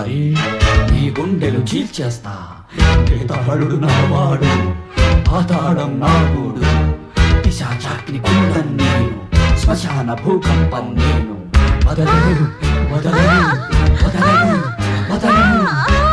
మరి నీ గుండెలు చీల్చేస్తా పేదహరుడు నా వాడు పాతాళం నా గూడు పిశాచాగ్ని కుండం నేను శ్మశాన భూకంపం నేను వదలను వదలను వదలను వదలను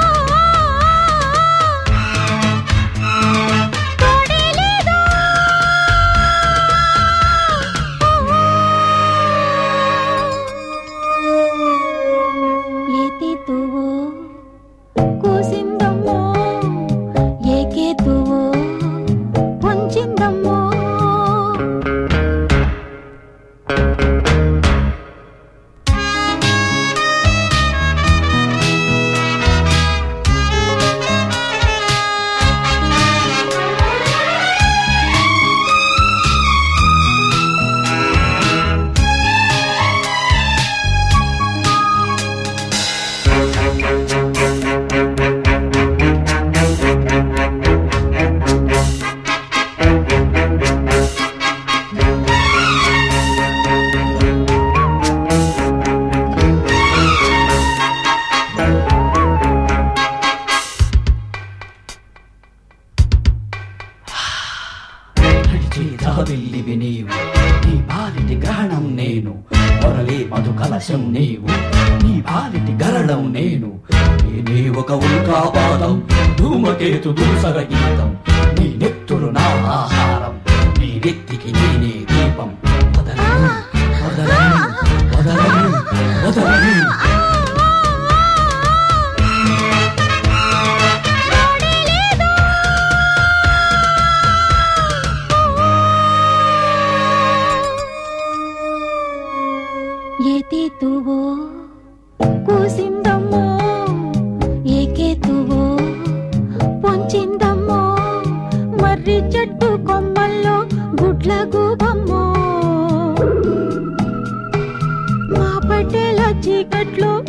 ఏతితువో కూసిందమ్మో ఏకేతువో పొంచిందమ్మో వెళ్ళివి నీవు నీ బాలిటి గ్రహణం నేను మొరలే మధు కలశం నీవు నీ బాలిటి గరళం నేను నేనే ఒక ఉల్కాపాదం ధూమకేతు దూసర గీతం నీ నెత్తురు నా ఆహారం నీ నెత్తికి నేనే దీపం వదలను వదలను వదలను వదలను ఏతితువో కూసిందమ్మో ఏకేతువో పొంచిందమ్మో మర్రి చెట్టు కొమ్మల్లో గుడ్ల గూబమ్మో మా పట్టేల చీకట్లో